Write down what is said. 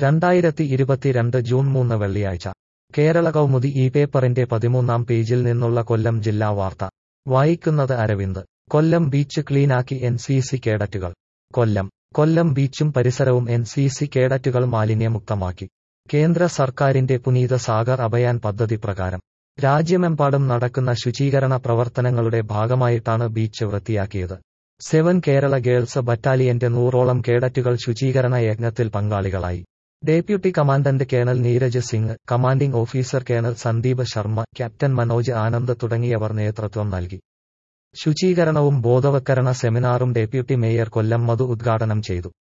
രണ്ടായിരത്തി ഇരുപത്തിരണ്ട് ജൂൺ മൂന്ന് വെള്ളിയാഴ്ച കേരള കൗമുദി ഈ പേപ്പറിന്റെ പതിമൂന്നാം പേജിൽ നിന്നുള്ള കൊല്ലം ജില്ലാ വാർത്ത വായിക്കുന്നത് അരവിന്ദ് കൊല്ലം ബീച്ച് ക്ലീനാക്കി എൻ സി സി കേഡറ്റുകൾ കൊല്ലം കൊല്ലം ബീച്ചും പരിസരവും എൻ സി സി കേഡറ്റുകൾ മാലിന്യമുക്തമാക്കി കേന്ദ്ര സർക്കാരിന്റെ പുനീത സാഗർ അഭയാൻ പദ്ധതി പ്രകാരം രാജ്യമെമ്പാടും നടക്കുന്ന ശുചീകരണ പ്രവർത്തനങ്ങളുടെ ഭാഗമായിട്ടാണ് ബീച്ച് വൃത്തിയാക്കിയത് സെവൻ കേരള ഗേൾസ് ബറ്റാലിയന്റെ നൂറോളം കേഡറ്റുകൾ ശുചീകരണ യജ്ഞത്തിൽ പങ്കാളികളായി deputy commandant colonel Neeraj Singh commanding officer colonel Sandeep Sharma captain Manoj Anand തുടങ്ങിയവർ നേതൃത്വം നൽകി ശുചീകരണവും ബോധവത്കരണ സെമിനാറും ഡെപ്യൂട്ടി മേയർ കൊല്ലം മധു ഉദ്ഘാടനം ചെയ്തു